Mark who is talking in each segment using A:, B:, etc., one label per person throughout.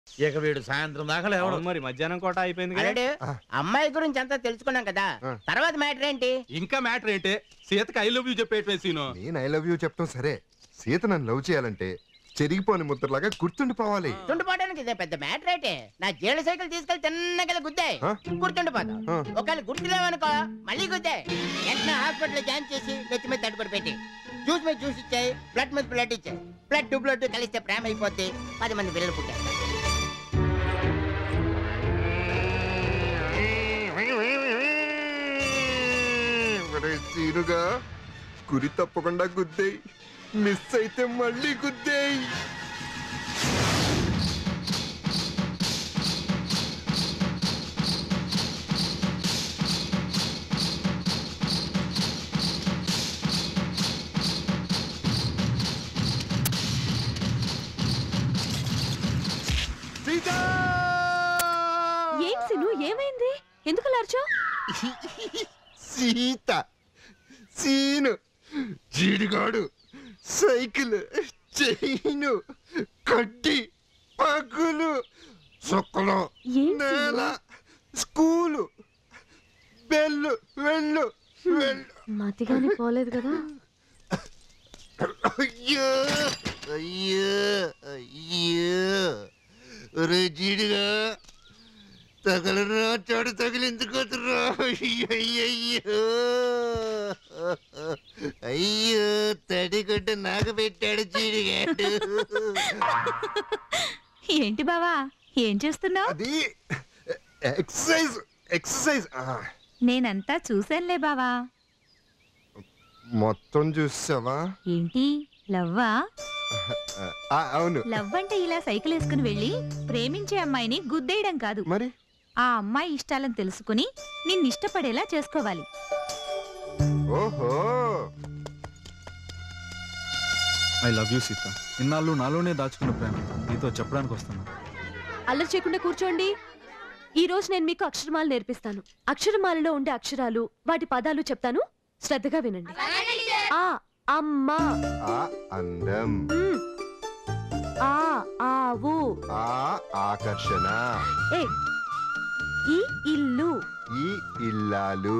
A: ఇక వీడు సాయంత్రం దాకా లేవడం
B: అవును మరి మధ్యాహ్నం కోట అయిపోయింది కదా
C: అల్లుడు అమ్మాయి గురించి అంతా తెలుసుకున్నాం కదా
D: ఆ.
C: తర్వాత మ్యాటర్ ఏంటి
E: ఇంకా మ్యాటర్ ఏంటి సీతకి ఐ లవ్ యూ చెప్పేట్వే సీను
D: నేను ఐ లవ్ యూ చెప్తాం సరే సీత నన్ను లవ్ చేయాలంటే చెరిగిపోని ముద్రలాగా గుర్తుండిపోవాలి
C: గుర్తుండిపోవడానికి ఇదే పెద్ద మ్యాటర్ ఏంటి నా జీళ్ళ సైకిల్ తీసుకెళ్లి తిన్నగా గుద్దాయి
D: ఆ?
C: గుర్తుండిపోతాం
D: ఆ.
C: ఒకవేళ గుర్తులేవనుకో మళ్ళీ గుద్దాయి వెంటనే హాస్పిటల్ జాయిన్ చేసి నెత్తి మీద తడుపుడు పెట్టి జ్యూస్ మీద జ్యూస్ ఇచ్చాయి బ్లడ్ మీద బ్లడ్ ఇచ్చాయి బ్లడ్ టు బ్లడ్ కలిస్తే ప్రేమ అయిపోద్ది పది మంది పిల్లలు పుట్టారు
D: ఒరే సీనుగా గురి తప్పకుండా గుద్దేయి మిస్ అయితే మళ్ళీ గుద్దేయి సీత
F: ఏం సిను ఏమైంది ఎందుకు లార్చో
D: సీత సీను జీడిగాడు సైకిల్ చైను కడ్డి పగులు సుక్కలు
F: ఏం
D: నేల స్కూలు బెల్లు వెళ్ళు వెళ్ళు
F: మతిగానే పోలేదు కదా
D: అయ్యో అయ్యో అయ్యో రే జీడిగా తగలరా చాడు తగిలిందుకోతురా అయ్యో అయ్యో తడిగుడ్డ నాకు పెట్టాడు జీడిగాడు
F: ఏంటి బావా ఏం చేస్తున్నావు
D: అది ఎక్సర్సైజ్ ఎక్సర్సైజ్
F: నేనంతా చూశానులే బావా
D: మొత్తం చూసావా
F: ఏంటి లవ్వా
D: ఆ, అవును
F: లవ్ అంటే ఇలా సైకిల్ వేసుకుని వెళ్ళి ప్రేమించే అమ్మాయిని గుద్దేయడం కాదు
D: మరి
F: ఆ అమ్మాయి ఇష్టాలను తెలుసుకుని నిన్ను ఇష్టపడేలా చేసుకోవాలి
D: ఓహో
G: ఐ లవ్ యూ సీత ఇన్నాళ్ళు నాలోనే దాచుకున్న ప్రేమ నీతో చెప్పడానికి వస్తున్నా
H: అల్లరి చేయకుండా కూర్చోండి ఈ రోజు నేను మీకు అక్షరమాల నేర్పిస్తాను అక్షరమాలలో ఉండే అక్షరాలు వాటి పదాలు చెప్తాను శ్రద్ధగా వినండి ఆ అమ్మ
D: ఆ అందం
H: మ్. ఆ ఆవు
D: ఆ ఆకర్షణ
H: ఏ ఈ ఇల్లు
D: ఈ ఇల్లాలు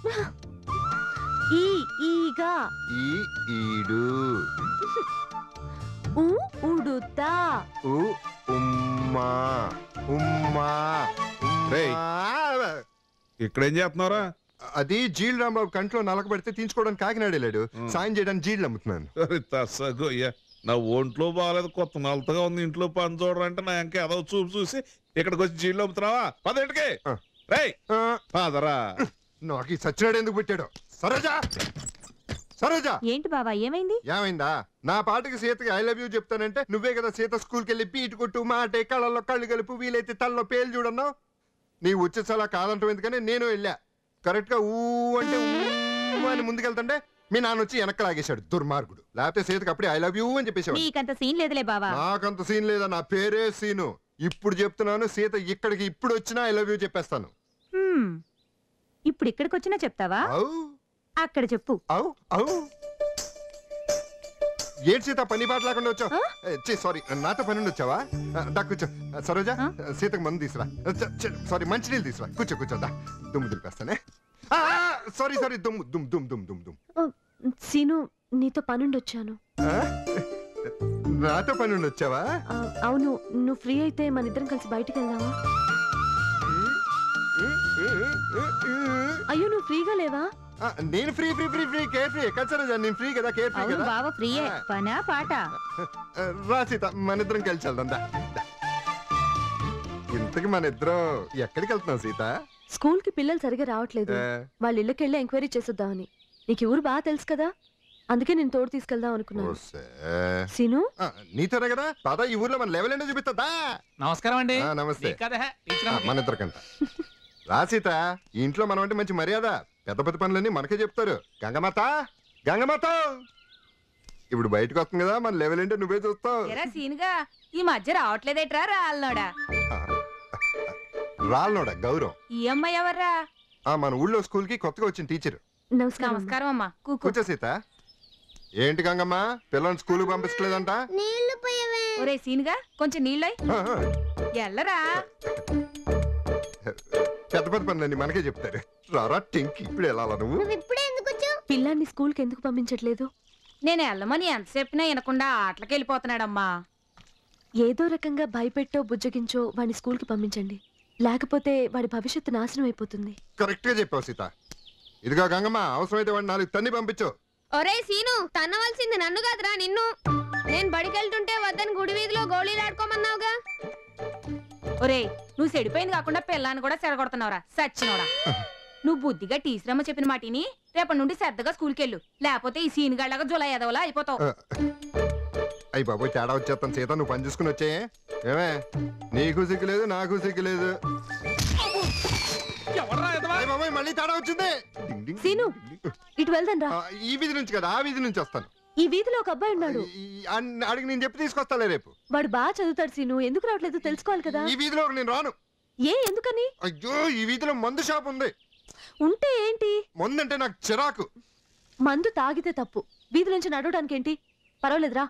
H: ఈ ఈగ
D: ఈ ఈడు
H: ఉ ఉడుత
D: ఉ ఉమ్మా ఉమ్మా
I: రేయ్.
D: ఉమ్మా.
I: ఇక్కడేం చేస్తున్నారా
D: అది జీల్ రాంబాబు కంట్లో నలకబెడితే తీసుకోవడానికి కాకినాడ వెళ్ళాడు
I: ఉం.
D: సాయం చేయడానికి జీళ్ళు అమ్ముతున్నాను
I: అరే తస్సగోయ్యా నా ఒంట్లో బాగాలేదు కొత్త నలతగా ఉంది ఇంట్లో పని చూడరంటే నా ఇంకా ఏదో చూపు చూసి ఇక్కడికి వచ్చి జీళ్ళు అమ్ముతున్నావా పదేంటికి
D: ఆ.
I: రేయ్
D: ఆ,
I: పదరా
D: నాకు ఈ సచ్చినాడు ఎందుకు పెట్టాడు సరోజా సరోజా
F: ఏంటి బావా ఏమైంది
D: ఏమైందా నా పాటకి సీతకి ఐ లవ్ యూ చెప్తానంటే నువ్వే కదా సీత స్కూల్కి వెళ్ళి పీటు కొట్టు మాటే కళ్ళల్లో కళ్ళు కలుపు వీలైతే తల్లో పేలు చూడన్నావు నీ వచ్చేసలా కాదంటావు ఎందుకని నేను వెళ్ళా కరెక్ట్ గా ఊ అంటే ఊ అని ముందుకెళ్తుంటే మీ నాన్న వచ్చి వెనక్కి లాగేశాడు దుర్మార్గుడు లేకపోతే సీతకి అప్పుడే ఐ లవ్ యూ అని చెప్పేశాడు
F: నీకంత సీన్ లేదులే బావా
D: నాకంత సీన్ లేదా నా పేరే సీను ఇప్పుడు చెప్తున్నాను సీత ఇక్కడికి ఇప్పుడు వచ్చినా ఐ లవ్ యూ చెప్పేస్తాను
F: హ్మ్. ఇప్పుడు ఇక్కడికి వచ్చినా చెప్తావా
D: అవు
F: అక్కడ చెప్పు
D: అవు అవు ఏంటి సీత పని పాట లేకుండా వచ్చావు సారీ నాతో పని నుండి వచ్చావా ఆ, దా కూర్చో ఆ, సరోజా
F: ఆ?
D: సీతకు మందు తీసురా సారీ మంచినీళ్ళు తీసురా కూర్చో కూర్చో దా దుమ్ము దులిపేస్తానే సారీ సారీ దుమ్ము దుమ్ దుమ్ దుమ్ దుమ్ దుమ్
H: సీను నీతో పనుండి వచ్చాను
D: ఆ? నాతో పని నుండి వచ్చావా
H: ఆ, అవును నువ్వు ఫ్రీ అయితే మన ఇద్దరం కలిసి బయటికి వెళ్దామా అయ్యో నువ్వు ఫ్రీగా లేవా
D: ఆ, నేను free free free free care free ఎక్కడ సరోజా నేను ఫ్రీ కదా కేర్ ఫ్రీ
F: అవును
D: కదా
F: బావ ఫ్రీయే
D: ఆ.
F: పనా పాట
D: ఆ, రా సీత మన ఇద్దరం కలిసి వెళ్దాం దా దా. ఇంతకి మన ఇద్దరం ఎక్కడికి వెళ్తున్నాం సీత
H: స్కూల్ కి పిల్లలు సరిగా రావట్లేదు
D: ఆ,
H: వాళ్ళ ఇళ్ళకి వెళ్ళి ఎంక్వైరీ చేసొద్దామని నీకు ఈ ఊరు బాగా తెలుసు కదా అందుకే నేను తోడు తీసుకెళ్దాం అనుకున్నాను
D: ఓసే.
H: సీను
D: ఆ, నీతోనే కదా పద ఈ ఊర్లో మన లెవెల్ ఏంటో చూపిస్తుందా
B: నమస్కారం అండి
D: ఆ, నమస్తే
B: నీకు కదా, టీచర్
D: ఆ,
B: అమ్మకి.
D: మన ఇద్దరికంట రా సీత ఈ ఇంట్లో మనం అంటే మంచి మర్యాద పెద్ద పెద్ద పనులన్నీ మనకే చెప్తారు గంగమాత గంగమాత ఇప్పుడు బయటకు వస్తుంది కదా మన లెవెల్ ఏంటో నువ్వే చూస్తావు
F: ఎరా సీనుగా ఈ మధ్య రావట్లేదేట్రా రాళ్ళనోడా
D: రాలనోడ గౌరవం
F: ఈ అమ్మాయి ఎవర్రా
D: ఆ మన ఊళ్ళో స్కూల్ కి కొత్తగా వచ్చిన టీచర్
H: నమస్కారం అమ్మా.
F: నమస్కారం అమ్మా కూకో
D: కూర్చో సీత ఏంటి గంగమ్మ పిల్లల్ని స్కూల్ పంపించలేదంట
F: ఒరే సీనుగా కొంచెం నీళ్ళై
D: ఆ, ఆ.
J: ఎల్లరా
D: పెద్ద పెద్ద పనులన్నీ మనకే చెప్తారు రారా టెంకి ఇప్పుడు వెళ్ళాలా నువ్వు
C: నువ్వు ఇప్పుడే ఎందుకు వచ్చావు
H: పిల్లాన్ని స్కూల్కి ఎందుకు పంపించట్లేదు
J: నేను వెళ్ళమని ఎంత చెప్పినా వినకుండా ఆటలకి వెళ్ళిపోతున్నాడమ్మా
H: ఏదో రకంగా భయపెట్టో బుజ్జగించో వాడిని స్కూల్కి పంపించండి లేకపోతే వాడి భవిష్యత్తు నాశనం అయిపోతుంది
D: కరెక్ట్ గా చెప్పావు సీత ఇదిగో గంగమ్మ అవసరమైతే వాడిని నాలుగు తన్ని పంపించు
K: ఒరే సీను తన్నవలసింది నన్ను కాదురా నిన్ను నేను బడికెళ్తుంటే వద్దని గుడి వీధిలో గోళీలు ఆడుకోమన్నావుగా
J: ఒరేయ్ నువ్వు చెడిపోయింది కాకుండా పిల్లాన్ని కూడా చెడగొడుతున్నావురా సచ్చినోడా నువ్వు బుద్ధిగా టీచరమ్మ చెప్పిన మాటిని రేపటి నుండి శ్రద్ధగా స్కూల్కి వెళ్ళు లేకపోతే ఈ సీన్ గళ్ళగా జులై ఎదవలా అయిపోతావు
D: అయ్యి బాబోయ్ తేడా వచ్చేస్తాను సీత నువ్వు పని చూసుకుని వచ్చాయే ఏమే నీకు సిగ్గులేదు నాకు సిగ్గులేదు
E: ఎవర్రా ఎదవా?
D: అయ్య బాబోయ్ మళ్ళీ తేడా వచ్చింది డింగ్ డింగ్
H: సీను.
D: డింగ్ డింగ్.
H: ఇటు వెళ్దాం రా
D: ఆ, ఈ వీధి నుంచి కదా ఆ వీధి నుంచి వస్తాను
H: ఈ వీధిలో ఒక అబ్బాయి ఉన్నాడు
D: ఈ- అన్- అడిగి నేను చెప్పి తీసుకొస్తాలే రేపు
H: వాడు బాగా చదువుతాడు సీను ఎందుకు రావట్లేదు తెలుసుకోవాలి కదా
D: ఈ వీధిలో నేను రాను
H: ఏ ఎందుకని
D: అయ్యో ఈ వీధిలో మందు షాప్ ఉంది
H: ఉంటే ఏంటి
D: మందు అంటే నాకు చిరాకు
H: మందు తాగితే తప్పు వీధి నుంచి నడవడానికి ఏంటి పర్వాలేదురా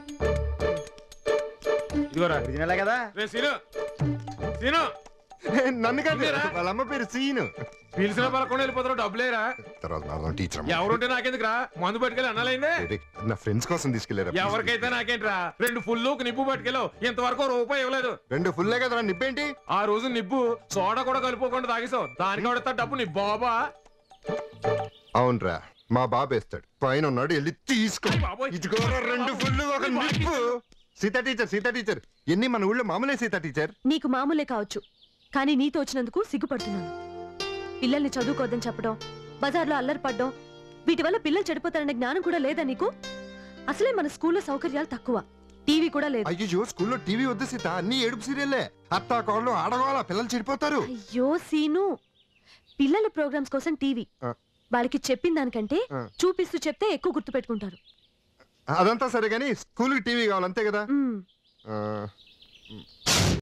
E: ఇదిగోరా
B: ఒరిజినలే కదా
E: రే సీను సీను
D: నన్ను కాదు
E: మీరా?
D: వాళ్ళ అమ్మ పేరు సీను
E: పిలిచిన పలకుండా వెళ్ళిపోతారు డబ్బులేరా
D: తర్వాత నా టీచర్ అమ్మ.
E: ఎవరుంటే నాకెందుకురా మందు పట్టుకెళ్ళి అన్నాలైందే
D: ఏడి, నా ఫ్రెండ్స్ కోసం తీసుకెళ్లారా
E: ఎవరికైతే నాకేంట్రా రెండు ఫుల్ నిప్పు పట్టుకెళ్ళావు ఇంతవరకు ఓ రూపాయి ఇవ్వలేదు
D: రెండు ఫుల్లే కదా నిప్పేంటి
E: ఆ రోజు నిప్పు సోడా కూడా కలుపుకోకుండా తాగేసావు దానికి వాడతా డబ్బు నీ బాబా
D: అవునరా మా బాబు వేస్తాడు పైన ఉన్నాడు వెళ్ళి తీసుకో
E: అయ్ బాబోయ్.
D: ఇదిగోరా రెండు ఫుల్ ఒక నిప్పు సీత టీచర్ సీత టీచర్ ఎన్ని మన ఊళ్ళో మామూలే సీత టీచర్
H: నీకు మామూలే కావచ్చు కానీ నీతో వచ్చినందుకు సిగ్గుపడుతున్నాను పిల్లల్ని చదువుకోవద్దని చెప్పడం బజార్లో అల్లరి పడ్డం వీటి వల్ల పిల్లలు చెడిపోతారనే జ్ఞానం కూడా లేదా నీకు అసలే మన స్కూల్లో సౌకర్యాలు తక్కువ టీవీ కూడా లేదు
D: అయ్యో స్కూల్లో టీవీ వద్దు సీత అన్ని ఏడుపు సీరియల్లే అత్తా కోళ్ళు ఆడగోళ పిల్లలు చెడిపోతారు
H: అయ్యో సీను పిల్లల ప్రోగ్రామ్స్ కోసం టీవీ
D: ఆ.
H: వాళ్ళకి చెప్పిన దానికంటే
D: ఆ.
H: చూపిస్తూ చెప్తే ఎక్కువ గుర్తుపెట్టుకుంటారు
D: అదంతా సరే కానీ స్కూల్కి టీవీ కావాలి అంతే కదా
H: మ్.
D: ఆ,